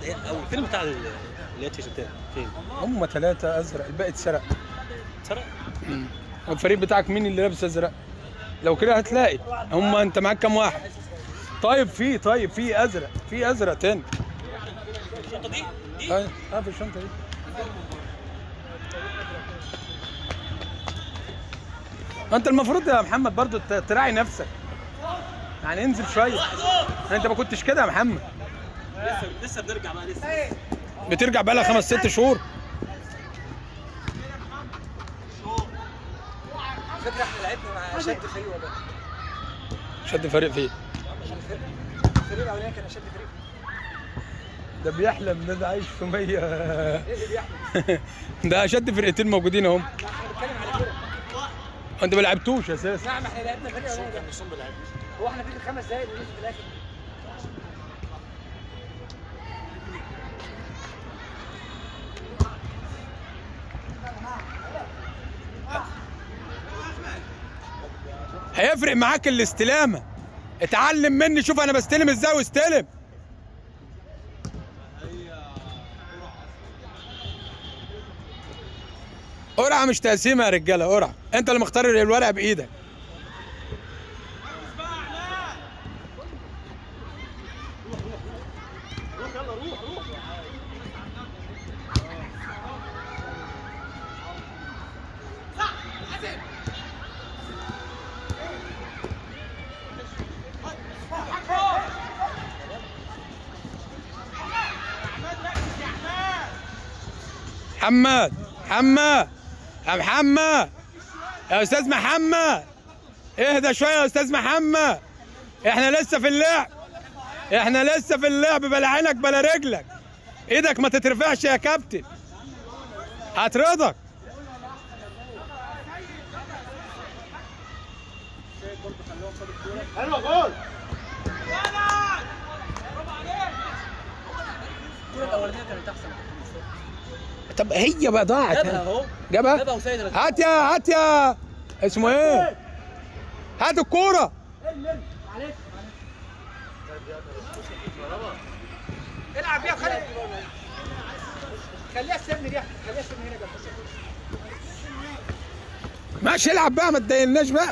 إيه، او الفيلم بتاع ال- اللي هي تيشرتات فين؟ هم ثلاثة أزرق الباقي اتسرق سرق والفريق بتاعك مين اللي لابس أزرق؟ لو كده هتلاقي هم أنت معاك كام واحد؟ طيب في طيب في أزرق في أزرق تاني الشنطه دي دي اه آه، في الشنطة دي انت المفروض يا محمد برضو ت- تراعي نفسك يعني انزل شويه انت ما كنتش كده يا محمد لسه لسه بنرجع بقى لسه بترجع بقى لها خمس ست شهور فكرة احنا لعبنا مع شد فريق والله شد فريق فيه الفريق الاولاني كان شد فريق ده بيحلم ده, ده عايش في مية ايه اللي بيحصل؟ ده شد فرقتين موجودين اهم لا احنا بنتكلم على كده انت ما لعبتوش اساسا نعم احنا لعبنا فريق اولاني كان نصهم بالعيب هو احنا في الخمس دقايق اللي نزلوا في الاخر هيفرق معاك الاستلامه اتعلم مني شوف انا بستلم ازاي واستلم قرعه مش تقسيمه يا رجاله قرعه انت اللي مختار الورقه بايدك محمد محمد يا محمد يا استاذ محمد اهدى شويه يا استاذ محمد احنا لسه في اللعب احنا لسه في اللعب بلا عينك بلا رجلك ايدك ما تترفعش يا كابتن هترضك الكورة الاولانية كانت احسن طب هي بقى ضاعت جابها اهو جابها جابها وسيد رزق. هات يا هات يا اسمه ايه هات الكوره العب بيها خالد خليها السن دي خليها السن هنا جنب ماشي العب بقى ما تضايقناش بقى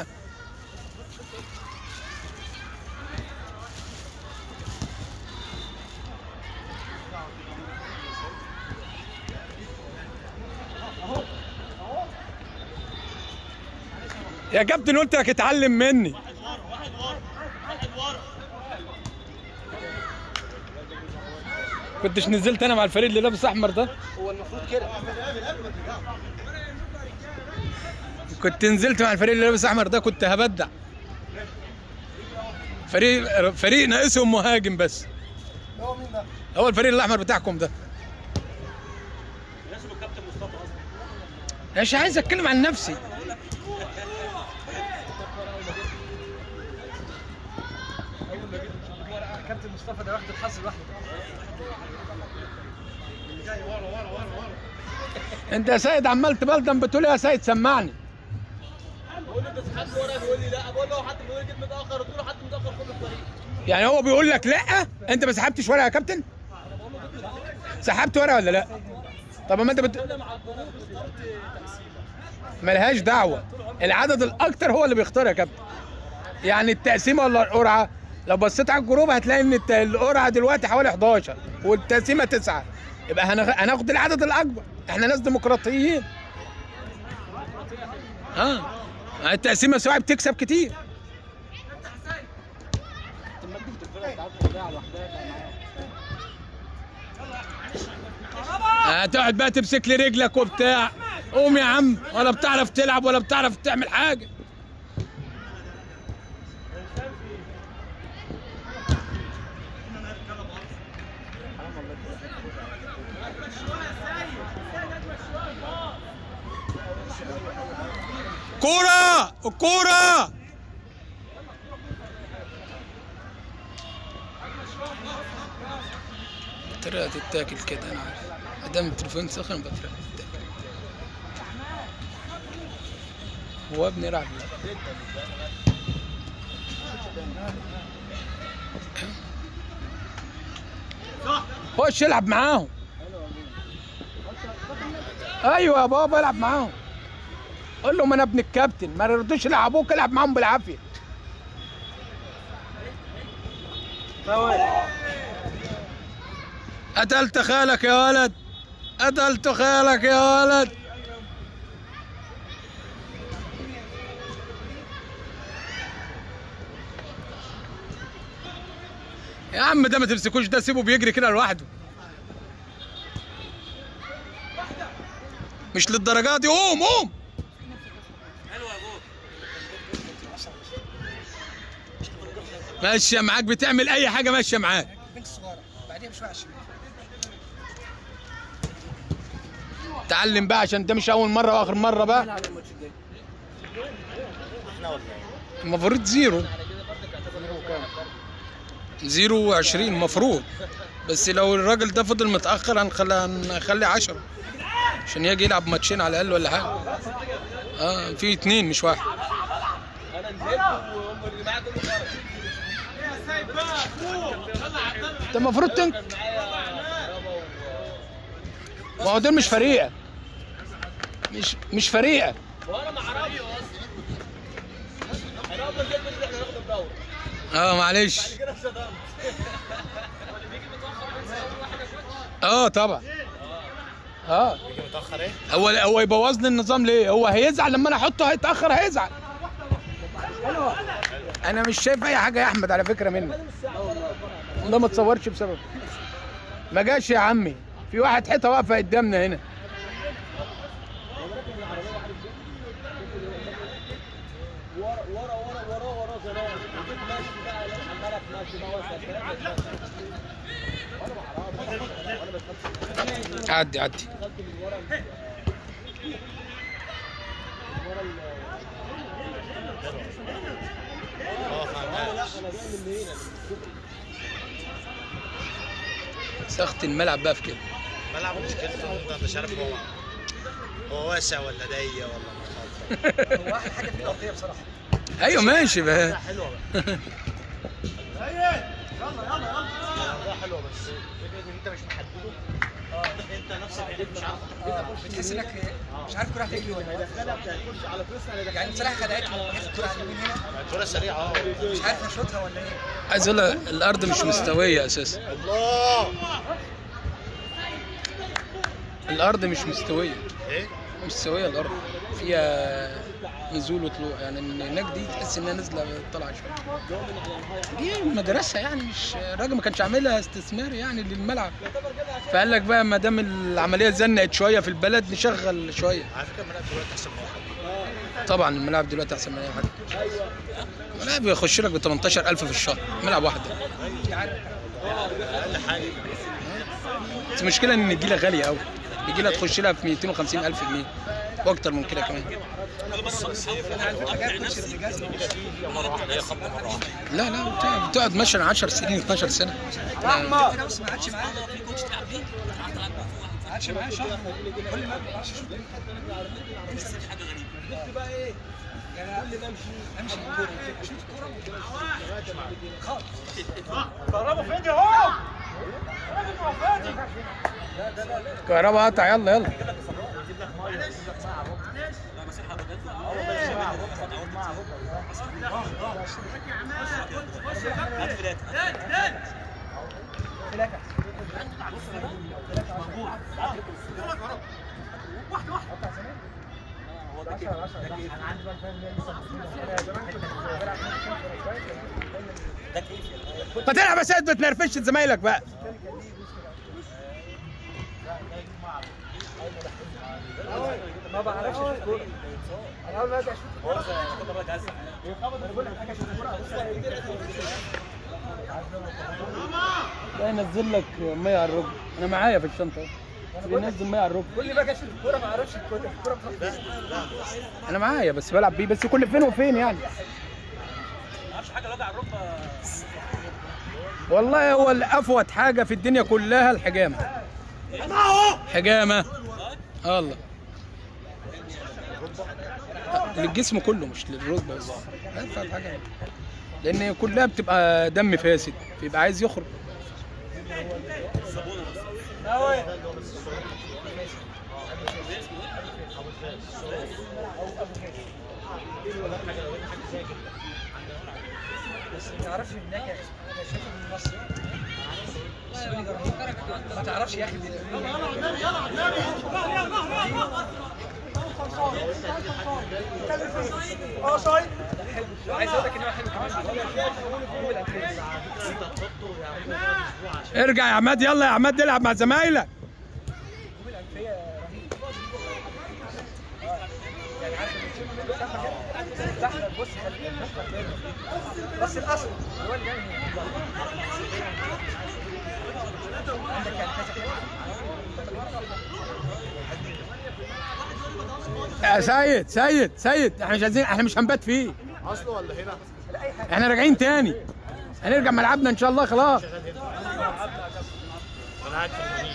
يا كابتن قلت لك اتعلم مني كنتش نزلت انا مع الفريق اللي لابس احمر ده هو المفروض كده كنت نزلت مع الفريق اللي لابس احمر ده كنت هبدع فريق فريق ناقصهم مهاجم بس هو مين ده؟ هو الفريق الاحمر بتاعكم ده اسمه الكابتن مصطفى اصلا مش عايز اتكلم عن نفسي كابتن مصطفى ده واخد الحظ لوحده انت يا سيد عمال تبلدم بتقول يا سيد سمعني بقول له انت سحبت ورقه بيقول لي لا بقول له حد بيقول لي جيت متاخر قلت له حد متاخر خد الطريق يعني هو بيقول لك لا انت ما سحبتش ورقه يا كابتن سحبت ورقه ولا لا طب ما انت بت... ملهاش دعوه العدد الاكتر هو اللي بيختار يا كابتن يعني التقسيمه ولا القرعه لو بصيت على الجروب هتلاقي ان الت- القرعه دلوقتي حوالي 11 والتقسيمه 9 يبقى هناخ- هناخد العدد الاكبر احنا ناس ديمقراطيين اه التقسيمه سواء بتكسب كتير هتقعد بقى تمسك لي رجلك وبتاع قوم يا عم ولا بتعرف تلعب ولا بتعرف تعمل حاجه كورة الكورة بطريقة تتاكل كده انا عارف ما دام التليفون سخن بطريقة تتاكل هو ابني يلعب خش العب معاهم ايوه يا بابا العب معاهم قول لهم انا ابن الكابتن ما يرضوش يلعبوك العب معاهم بالعافيه قتلت خالك يا ولد قتلت خالك يا ولد يا عم ده ما تمسكوش ده سيبه بيجري كده لوحده مش للدرجات دي قوم قوم ماشيه معاك بتعمل اي حاجه ماشيه معاك بنت صغيره بعدين بشويه على الشمال تعلم بقى عشان ده مش اول مره واخر مره بقى نلعب الماتش الجاي المفروض زيرو زيرو وعشرين المفروض بس لو الراجل ده فضل متأخر هنخلي هنخلي عشرة عشان يجي يلعب ماتشين على الأقل ولا حاجة اه في اتنين مش واحد انا نزلت وهم اللي معايا كله خرج انت المفروض تنك كان معايا بابا و- ما هو دول مش فريقك مش مش فريقك وانا ما اعرفش اصلا انا اول ما نزلت قلت احنا هناخد الدوري اه معلش بعد كده اتصدمت اه طبعا اه متاخر ايه؟ هو هو يبوظ لي النظام ليه؟ هو هيزعل لما انا احطه هيتاخر هيزعل انا مش شايف اي حاجه يا احمد على فكره منك ده ما تصورش بسبب ما جاش يا عمي في واحد حيطه واقفه قدامنا هنا ورا ورا ورا ورا ورا زمان وجيت ماشي بقى عمالك ماشي بقى واسف عدي عدي سخت الملعب بقى في كده ملعب مشكلته إن انت مش عارف هو هو واسع ولا ضيق ولا مخالف هو احلى حاجه في الارضيه بصراحه ايوه ماشي بقى حلوه بقى ده حلوه بس فكره ان انت مش محدده انت نفسك مش عارف بتحس انك مش عارف كل واحد هيجري ولا لا. هيخش على فلوسنا يعني بصراحه خدعتني بحس الكوره على اليمين هنا الكوره سريعه اه مش عارف اشوطها ولا ايه عايز اقول لك الارض مش مستويه اساسا الله الارض مش مستويه ايه مش سويه الارض فيها نزول وطلوع يعني إن هناك دي تحس انها نازله طالعه شويه دي مدرسه يعني مش الراجل ما كانش عاملها استثمار يعني للملعب فقال لك بقى ما دام العمليه زنقت شويه في البلد نشغل شويه على فكره الملعب دلوقتي احسن من واحد طبعا الملاعب دلوقتي احسن من اي حاجه الملاعب بيخش لك ب 18000 في الشهر ملعب واحد اقل حاجه بس المشكله ان النجيله غاليه قوي النجيله تخش لها في 250000 جنيه واكتر من كده كمان لا لا بتقعد- بتقعد مثلا 10 سنين 12 سنه انا بس ما قعدش معاه ما قعدش معاه شهر كل ما ما اعرفش اشوط بقى ايه كل ما امشي امشي الكوره اشوط الكوره خالص كهرباء قطع يلا يلا ما تلعب يا سيد ما تنرفزش زمايلك بقى ما بعرفش اشوط الكوره انا اول ما اجي اشوط الكوره انا بقول لك حاجه اشوط الكوره لا ينزل لك ميه على الركبه انا معايا في الشنطه اهو بينزل ميه على الركبه كل ما اجي اشوط الكوره ما اعرفش الكوره الكوره بتروح انا معايا بس بلعب بيه بس كل فين وفين يعني والله هو الافوت حاجه في الدنيا كلها الحجامه حجامه آه والله للجسم كله مش للركبه بس افوت حاجه لان كلها بتبقى دم فاسد بيبقى عايز يخرج ناوي بس ما تعرفش هناك انا شايفه من مصر السوري رهيب ما تعرفش يا اخي اه صايد عايز اقول لك ان هو حلو كمان هو الألفين. ارجع يا عماد يلا يا عماد العب مع زمايلك هو الألفية رهيب آه. يعني عارف لما تشوف منه زحمة كده زحمة بص خلي بالك. بس الأصل هو اللي جاي هنا. عندك يعني كذا يا سيد سيد سيد احنا مش عايزين احنا مش هنبات فيه اصله ولا هنا؟ لا أي حاجة احنا راجعين تاني هنرجع ملعبنا ان شاء الله خلاص انا قاعد في المنيب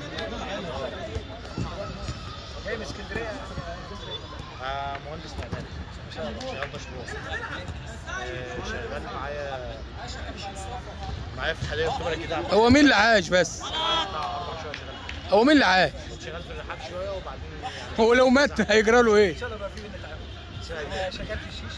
جاي من اسكندرية آه مهندس معماري شغال مشروع آه شغال معايا معايا في حاليا خبره كده عم- هو مين اللي عايش بس بتاع اربع شهور شغال هو مين اللي عايش كنت شغال في الرحاب شويه وبعدين يعني هو لو مات هيجرى له ايه إن شاء الله بقى في بينا تعاون ساعد أنا شغال في الشيش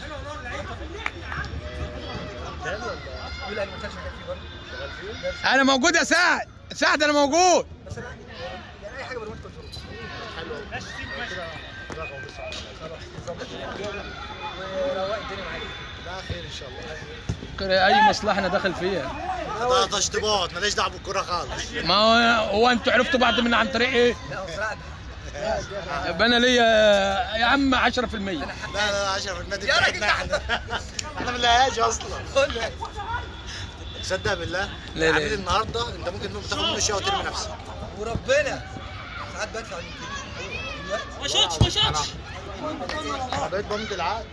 تاني ولا يقول المونتاج شغال فيه برضه شغال فيه؟ انا موجود يا سعد سعد انا موجود بس أنا- يعني أي حاجة بالريموت كنترول حلو قوي كده كده غوص على خلاص ظبط وروق الدنيا معاك لا خير ان شاء الله اي مصلحه انا داخل فيها ده تشطيبات ماليش دعوه بالكوره خالص ما هو هو انتوا عرفتوا بعض من عن طريق ايه لا هو صراحة يبقى انا ليا يا عم 10% لا لا 10 في النادي بتاعتنا احنا احنا ما بنلاقيهاش اصلا تصدق بالله لا، لا. العميل النهارده انت ممكن تاخد منه شويه وترمي نفسك وربنا ساعات بدفع ما شاتش ما شاتش انا بقيت بمضي العقد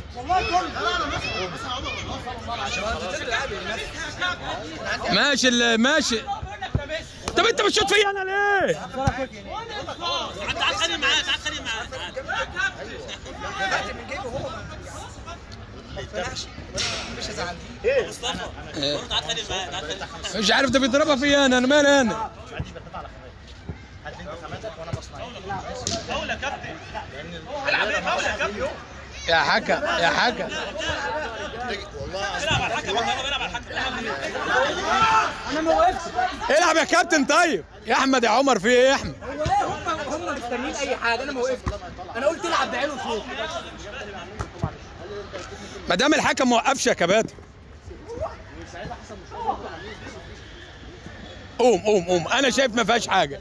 عشان انت تدري عادي الناس ماشي ال- ماشي طب انت بتشوط فيا انا ليه تعال خلي معاه تعال خلي معاه تعال. دفعت من جيبه وهو ما ما اقتنعش مش هزعل مصطفى تعال خلي معاه تعال خلي مش عارف ده بيضربها فيا انا انا مالي انا ما عنديش بتفق على خامات هات انت خاماتك وانا مصنعي فاولة كابتن لان العب ايه فاولة يا كابتن يا حكا يا حكا والله العب على الحكم والله العب على الحكم انا ما وقفتش العب يا كابتن طيب يا احمد يا عمر في ايه يا احمد هو ايه هم هم مستنيين اي حاجه انا ما وقفتش انا قلت العب بعين وصوت ما دام الحكم ما وقفش يا كباتن قوم قوم قوم انا شايف ما فيهاش حاجه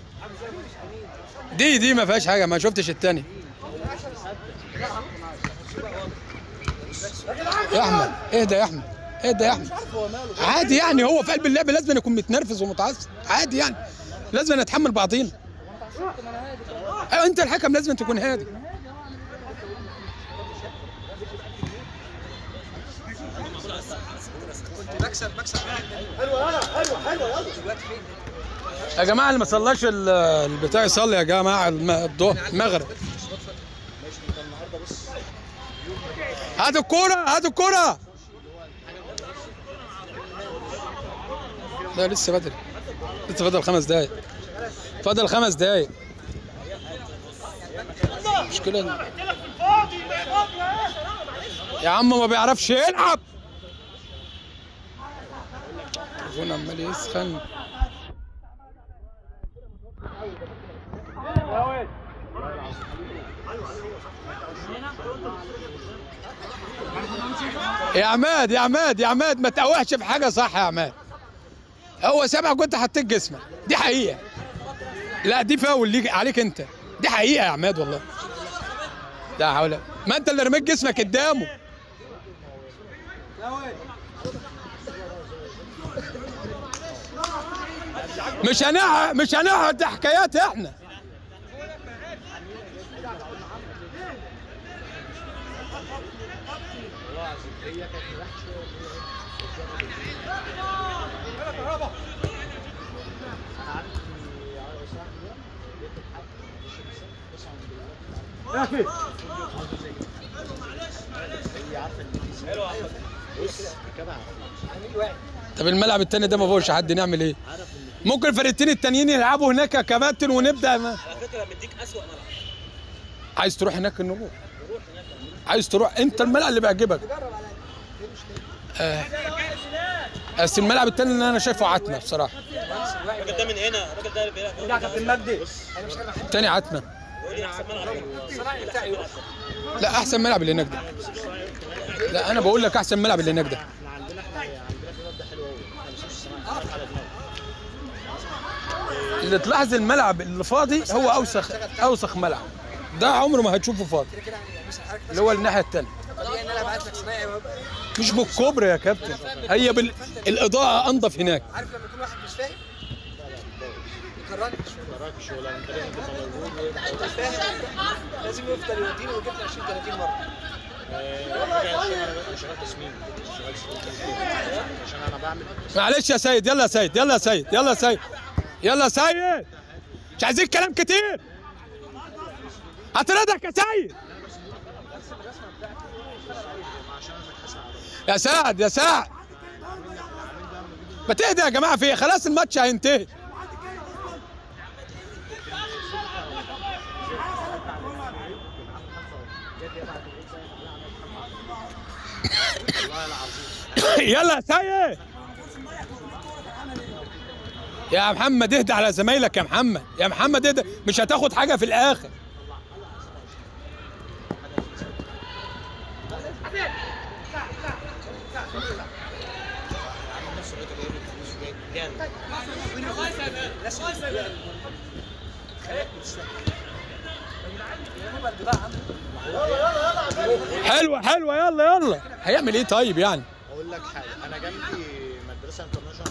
دي دي ما فيهاش حاجه ما شفتش التاني يا احمد اهدى يا احمد اهدى يا احمد عادي يعني هو في قلب اللعب لازم يكون متنرفز ومتعصب عادي يعني لازم نتحمل بعضينا أيوة، انت الحكم لازم تكون هادي كنت بكسب بكسب حلو انا حلو حلو يلا دلوقتي فين؟ يا جماعه اللي ما صلاش ال- البتاع يصلي يا جماعه الم- الضوء المغرب هات الكوره هات الكوره لا لسه بدري لسه فاضل خمس دقايق فاضل خمس دقايق مشكلة إن- يا عم ما بيعرفش يلعب التليفون عمال يسخن يا عماد يا عماد يا عماد ما تقوحش في حاجه صح يا عماد هو سامعك وانت حطيت جسمك دي حقيقه لا دي فاول ليك عليك انت دي حقيقه يا عماد والله لا حول ما انت اللي رميت جسمك قدامه مش هنقعد مش هنقعد حكايات احنا طب الملعب التاني ده ما فيهوش حد نعمل ايه؟ ممكن الفرقتين التانيين يلعبوا هناك يا كباتن ونبدا ما. على فكره مديك اسوأ ملعب عايز تروح هناك نروح عايز تروح انت الملعب اللي بيعجبك آه. بس الملعب التاني اللي انا شايفه عتمه بصراحه الراجل ده من هنا الراجل ده اللي بيلعب ده كابتن مجدي التاني عتمه بيقول لي احسن ملعب صناعي بتاعي يقف. لا احسن ملعب اللي هناك ده لا انا بقول لك احسن ملعب اللي هناك ده احنا عندنا احنا عندنا في مبدا حلو قوي احنا مش الصناعه على دماغنا اللي تلاحظ الملعب اللي فاضي هو اوسخ اوسخ ملعب ده عمره ما هتشوفه فاضي كده كده يعني مثلا حضرتك اللي هو الناحيه التانيه طبيعي ان انا ابعت لك صنايعي وابقى مش بالكوبري يا كابتن هي بالاضاءه انضف هناك عارف لما يكون واحد مش فاهم يكرهني في الشغل وراك الشغلانه انت لازم تبقى موجود انت فاهم لازم يفضل يوديني ويجيبني 20 30 مره عشان انا شغال تصميم شغال تصميم عشان انا بعمل معلش يا سيد يلا يا سيد يلا يا سيد يلا يا سيد يلا يا سيد مش عايزين كلام كتير هطردك يا سيد يا سعد يا سعد ما تهدى يا جماعه في إيه؟ خلاص الماتش هينتهي يلا يا سيد يا محمد اهدى على زمايلك يا محمد يا محمد اهدى مش هتاخد حاجه في الاخر حلوه حلوه يلا يلا هيعمل ايه طيب يعني اقول لك حاجه انا جنبي مدرسه انترناشونال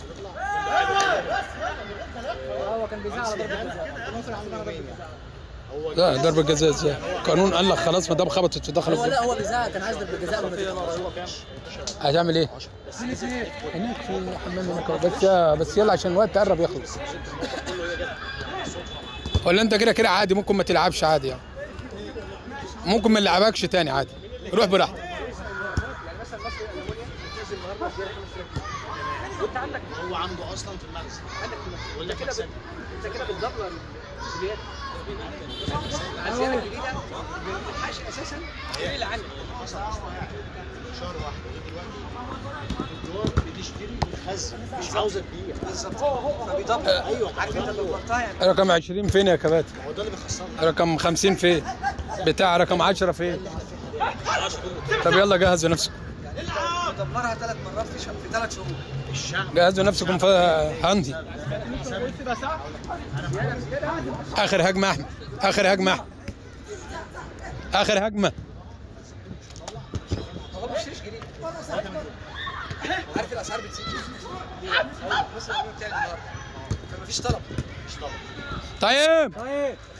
بتطلع هو كان بيزعل على ضربه جزاء ممكن عندنا ضربه جزاء هو لا ضربه جزاء ازاي قانون قال لك خلاص ما دام خبطت في داخل هو الجول لا هو بيزعل كان عايز ضربه جزاء وما هو كام؟ هتعمل ايه هناك في حمام هناك بس بس يلا عشان الوقت قرب يخلص ولا انت كده كده عادي ممكن ما تلعبش عادي يعني ممكن ما نلعبكش تاني عادي روح براحتك يعني مثلا مصر الالمونيا نزل النهارده زياده 5000 وانت عندك هو عنده اصلا في المخزن عندك في يقول انت لك كده احسن بت- انت كده بتدبر الزياده الزياده الجديده ما بتلحقش اساسا ايه اللي عندك شهر واحد ودلوقتي الدولار بتشتري بتخزن مش عاوزه تبيع بالظبط فبيدبر ايوه عارف انت دبرتها يعني رقم 20 فين يا كباتن هو ده اللي بيخسرنا رقم 50 فين بتاع رقم 10 فين طب يلا جهزوا نفسكم دمرها ثلاث مرات في شهر في ثلاث شهور الشعب جهزوا نفسكم في هاندي اخر هجمه احمد اخر هجمه احمد اخر هجمه هو ما بيشتريش جديد عارف الاسعار بتزيد مثلا اليوم بتاعي النهارده فما فيش طلب مش طبعا طيب طيب